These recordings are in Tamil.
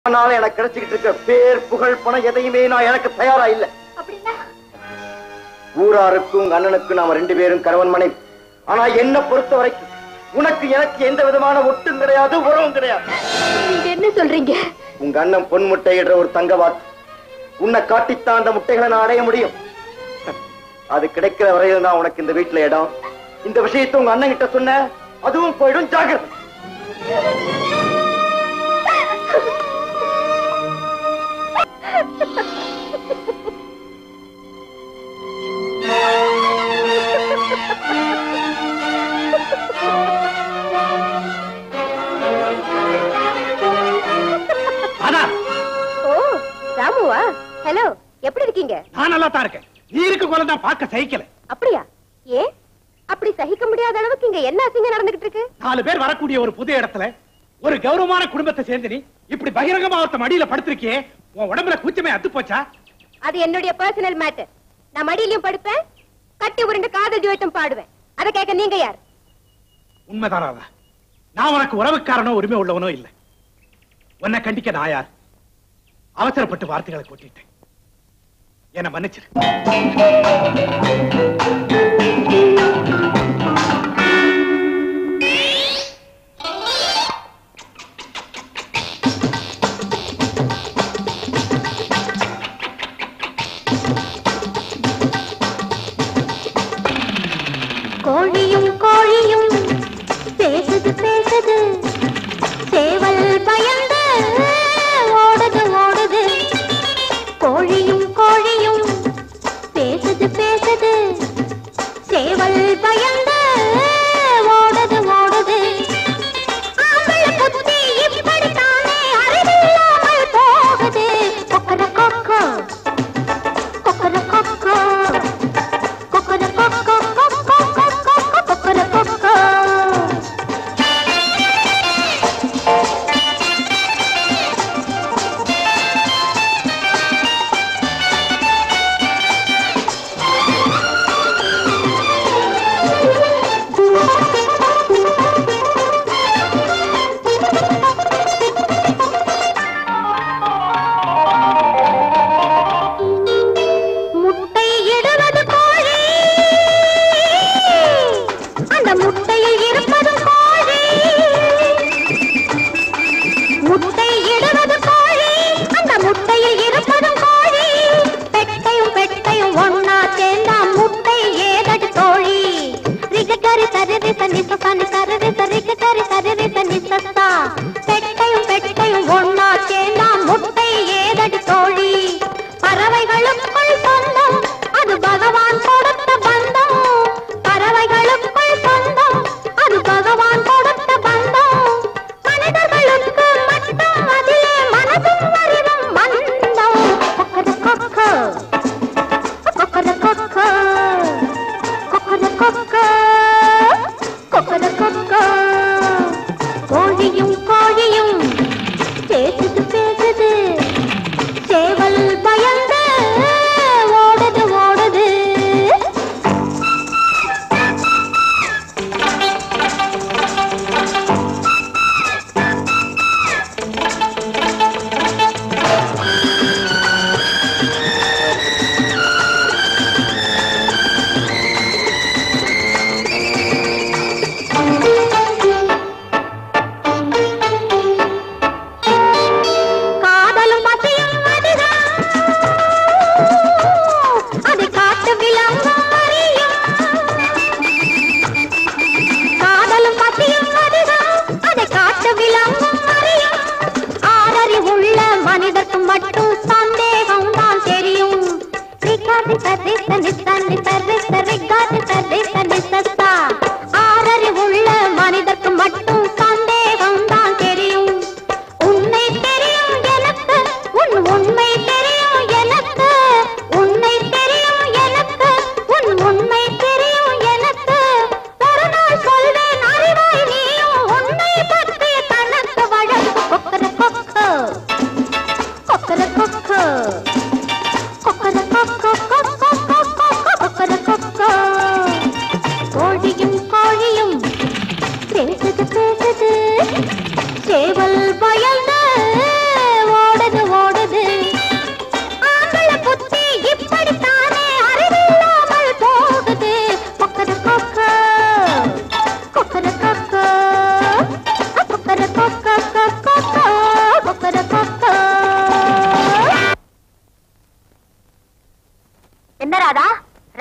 அதனால எனக்கு கிடைச்சிக்கிட்டு இருக்க பேர் புகழ் பணம் எதையுமே நான் எனக்கு தயாரா இல்ல அப்படின்னா ஊராருக்கும் உங்க அண்ணனுக்கும் நாம ரெண்டு பேரும் கணவன் மனைவி ஆனா என்ன பொறுத்த வரைக்கும் உனக்கு எனக்கு எந்த விதமான ஒட்டும் கிடையாது உறவும் கிடையாது நீங்க என்ன சொல்றீங்க உங்க அண்ணன் பொன் முட்டையிடுற ஒரு தங்க வாக்கு உன்னை காட்டித்தான் அந்த முட்டைகளை நான் அடைய முடியும் அது கிடைக்கிற வரையில் தான் உனக்கு இந்த வீட்டுல இடம் இந்த விஷயத்தை உங்க அண்ணன் கிட்ட சொன்ன அதுவும் போயிடும் ஜாகிரதை அதான் ஓ ராமுவா ஹலோ எப்படி இருக்கீங்க நான் நல்லா தான் இருக்கேன் நீ இருக்க குறை தான் பார்க்க சகிக்கல அப்படியா ஏன் அப்படி சகிக்க முடியாத அளவுக்கு இங்க என்ன அசிங்கம் நடந்துகிட்டு இருக்கு நாலு பேர் வரக்கூடிய ஒரு புது இடத்துல ஒரு கௌரவமான குடும்பத்தை சேர்ந்து நீ இப்படி பகிரங்கமா ஒருத்த மடியில படுத்திருக்கியே உன் உடம்புல கூச்சமே அத்து போச்சா அது என்னுடைய பர்சனல் மேட்டர் நான் மடியிலயும் படுப்பேன் கட்டி உருண்டு காதல் ஜுவட்டும் பாடுவேன் அதை கேட்க நீங்க யார் உண்மைதான் ராதா நான் உனக்கு உறவுக்காரனோ உரிமை உள்ளவனோ இல்ல உன்னை கண்டிக்க நான் யார் அவசரப்பட்டு வார்த்தைகளை கொட்டிட்டேன் என்ன மன்னிச்சிரு கோழியும் கோழியும் பேசுது பேசுது சேவல் பயந்து ஓடுது ஓடுது கோழியும் கோழியும் பேசுது பேசுது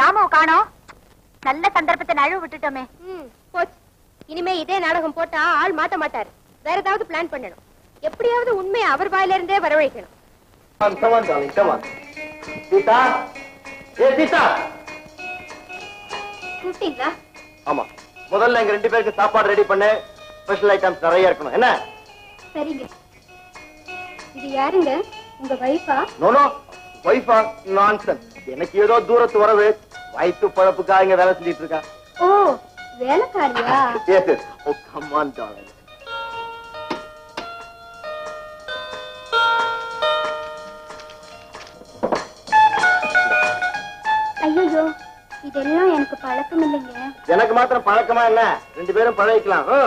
ராமுவ காணோம் நல்ல சந்தர்ப்பத்தை நழுவு விட்டுட்டோமே ம், போச்சு இனிமே இதே நாடகம் போட்டா ஆள் மாட்ட மாட்டாரு வேற ஏதாவது பிளான் பண்ணணும் எப்படியாவது உண்மையை அவர் வாயில இருந்தே வரவழைக்கணும் Come on, come on, darling, come on. Sita ஏ சீதா கூப்பிட்டீங்களா ஆமா முதல்ல எங்க ரெண்டு பேருக்கு சாப்பாடு ரெடி பண்ணு ஸ்பெஷல் ஐட்டம்ஸ் நிறைய இருக்கணும் என்ன சரிங்க இது யாருங்க உங்க வைஃபா நோனோ வைஃபா நான்சன் எனக்கு ஏதோ தூரத்து உறவு வயிற்று பழப்புக்காக இங்க வேலை செஞ்சிட்டு இருக்கா ஓ வேலைக்காரியா Yes, yes. Oh, come on, darling. ஐயோ இதெல்லாம் எனக்கு பழக்கம் இல்லைங்க எனக்கு மாத்திரம் பழக்கமா என்ன ரெண்டு பேரும் பழகிக்கலாம் ஆ.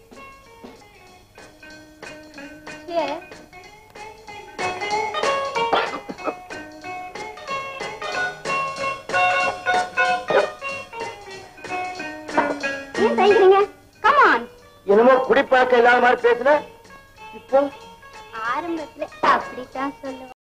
ஏன் தயங்குறீங்க கமான் என்னமோ குடிப்பழக்கம் இல்லாத மாதிரி பேசுன இப்போ ஆரம்பத்துல அப்படித்தான் சொல்லுவேன்